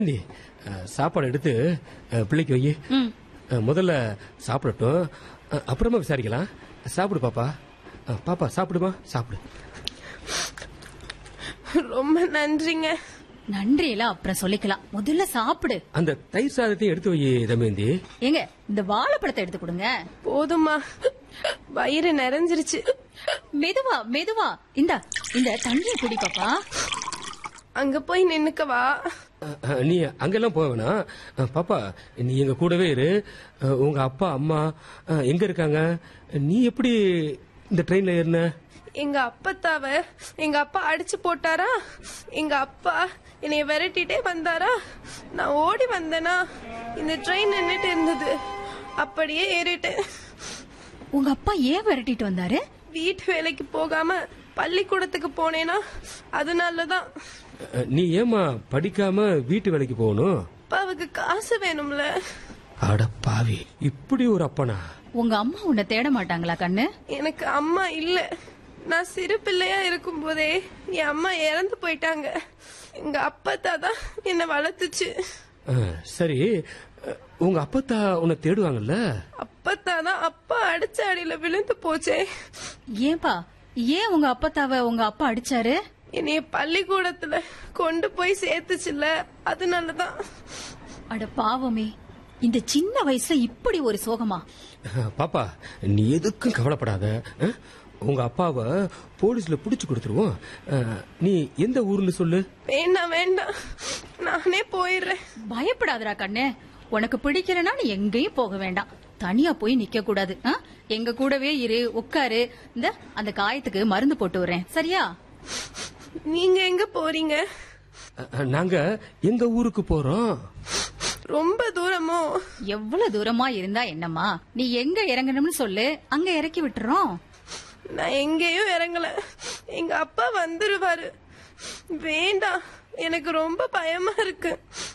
நீ அஹ், சாப்பாடு எடுத்து அஹ், பிள்ளைக்கு வை அஹ், முதல்ல சாப்பிடட்டும் அஹ், அப்புறமா விசாரிக்கலாம் சாப்பிடு பாப்பா அஹ், பாப்பா சாப்பிடுமா சாப்பிடு ரொம்ப நன்றிங்க நன்றி எல்லாம் அப்புறம் சொல்லிக்கலாம் முதல்ல சாப்பிடு அந்த தயிர் சாதத்தையும் எடுத்து வை தமேந்தி ஏங்க இந்த வாழைப்பழத்தை எடுத்து கொடுங்க போதுமா வயிறு நிறைஞ்சிருச்சு மெதுவா மெதுவா இந்த இந்த தண்ணியை குடி பாப்பா அங்க போய் நின்னுக்கவா அஹ், அஹ், நீ அங்கெல்லாம் போக வேணாம் அஹ், பாப்பா நீ எங்க கூடவே இரு அஹ், உங்க அப்பா அம்மா அஹ், எங்க இருக்காங்க நீ எப்படி இந்த ட்ரெயின்ல ஏறின எங்க அப்பத்தாவ எங்க அப்பா அடிச்சு போட்டாரா எங்க அப்பா என்னைய விரட்டிட்டே வந்தாரா நான் ஓடி வந்தேனா இந்த ட்ரெயின் நின்னுட்டு இருந்தது அப்படியே ஏறிட்டேன் உங்க அப்பா ஏன் விரட்டிட்டு வந்தாரு வீட்டு வேலைக்கு போகாம பள்ளிக்கூடத்துக்கு போனேனா அதனாலதான் அஹ், நீ ஏமா படிக்காம வீட்டு வேலைக்கு போகணும் அப்பாவுக்கு காசு வேணும்ல அட பாவி இப்படி ஒரு அப்பனா உங்க அம்மா உன்னை தேட மாட்டாங்களா கண்ணு எனக்கு அம்மா இல்ல நான் சிறு பிள்ளையா இருக்கும் போதே என் அம்மா இறந்து போயிட்டாங்க எங்க அப்பத்தா தான் என்ன வளர்த்துச்சு அஹ், சரி அஹ், உங்க அப்பத்தா உன்னை தேடுவாங்கல்ல அப்பத்தா தான் அப்பா அடிச்ச அடியில விழுந்து போச்சே ஏன்பா ஏன் உங்க அப்பத்தாவ உங்க அப்பா அடிச்சாரு என்னைய பள்ளிக்கூடத்துல கொண்டு போய் சேர்த்துச்சுல அதனாலதான் அட பாவமே இந்த சின்ன வயசுல இப்படி ஒரு சோகமா அஹ், பாப்பா நீ எதுக்கும் கவலைப்படாத அஹ், உங்க அப்பாவை போலீஸ்ல புடிச்சு கொடுத்துருவோம் அஹ், நீ எந்த ஊர்னு சொல்லு வேண்டாம் வேண்டாம் நானே போயிடுறேன் பயப்படாதடா கண்ணு உனக்கு பிடிக்கலனா நீ எங்கேயும் போக வேண்டாம் தனியா போய் நிக்க கூடாது ஆ? எங்க கூடவே இரு உட்காரு இந்த அந்த காயத்துக்கு மருந்து போட்டு வரேன் சரியா நீங்க எங்க போறீங்க அஹ், நாங்க எங்க ஊருக்கு போறோம் ரொம்ப தூரமோ எவ்வளவு தூரமா இருந்தா என்னம்மா நீ எங்க இறங்கணும்னு சொல்லு அங்க இறக்கி விட்டுறோம் நான் எங்கேயும் இறங்கல எங்க அப்பா வந்துருவாரு வேண்டாம் எனக்கு ரொம்ப பயமா இருக்கு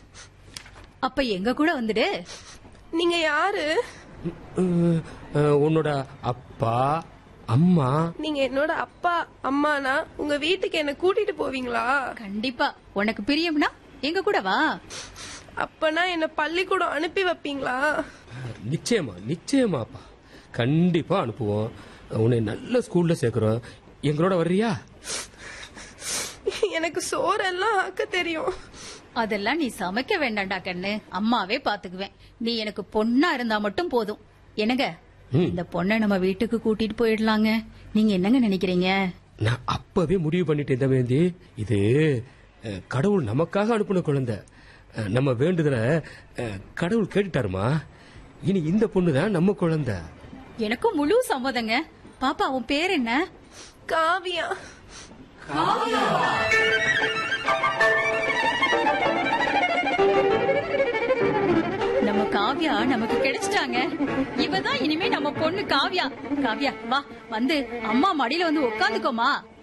அப்ப எங்க கூட வந்துடு நீங்க யாரு அஹ், அஹ், உன்னோட அப்பா அம்மா நீங்க என்னோட அப்பா அம்மானா உங்க வீட்டுக்கு என்ன கூட்டிட்டு போவீங்களா கண்டிப்பா உனக்கு பிரியம்னா எங்க கூட வா அப்பனா என்ன பள்ளிக்கூடம் அனுப்பி வைப்பீங்களா நிச்சயமா நிச்சயமாப்பா கண்டிப்பா அனுப்புவோம் உன்னை நல்ல ஸ்கூல்ல சேர்க்கிறோம் எங்களோட வர்றியா எனக்கு சோறெல்லாம் ஆக்க தெரியும் அதெல்லாம் நீ சமைக்க வேண்டாம்டா கண்ணு அம்மாவே பாத்துக்குவேன் நீ எனக்கு பொண்ணா இருந்தா மட்டும் போதும் என்னங்க இந்த பொண்ணை நம்ம வீட்டுக்கு கூட்டிட்டு போயிடலாங்க நீங்க என்னங்க நினைக்கிறீங்க நான் அப்பவே முடிவு பண்ணிட்டேன் தமேந்தி இது அஹ், கடவுள் நமக்காக அனுப்பின குழந்தை அஹ், நம்ம வேண்டுதல அஹ், கடவுள் கேட்டுட்டாருமா இனி இந்த பொண்ணு தான் நம்ம குழந்தை எனக்கும் முழு சம்மதங்க பாப்பா உன் பேர் என்ன காவியா நம்ம காவ்யா நமக்கு கிடைச்சிட்டாங்க இவதான் இனிமே நம்ம பொண்ணு காவ்யா காவ்யா வா வந்து அம்மா மடியில வந்து உட்காந்துக்கோமா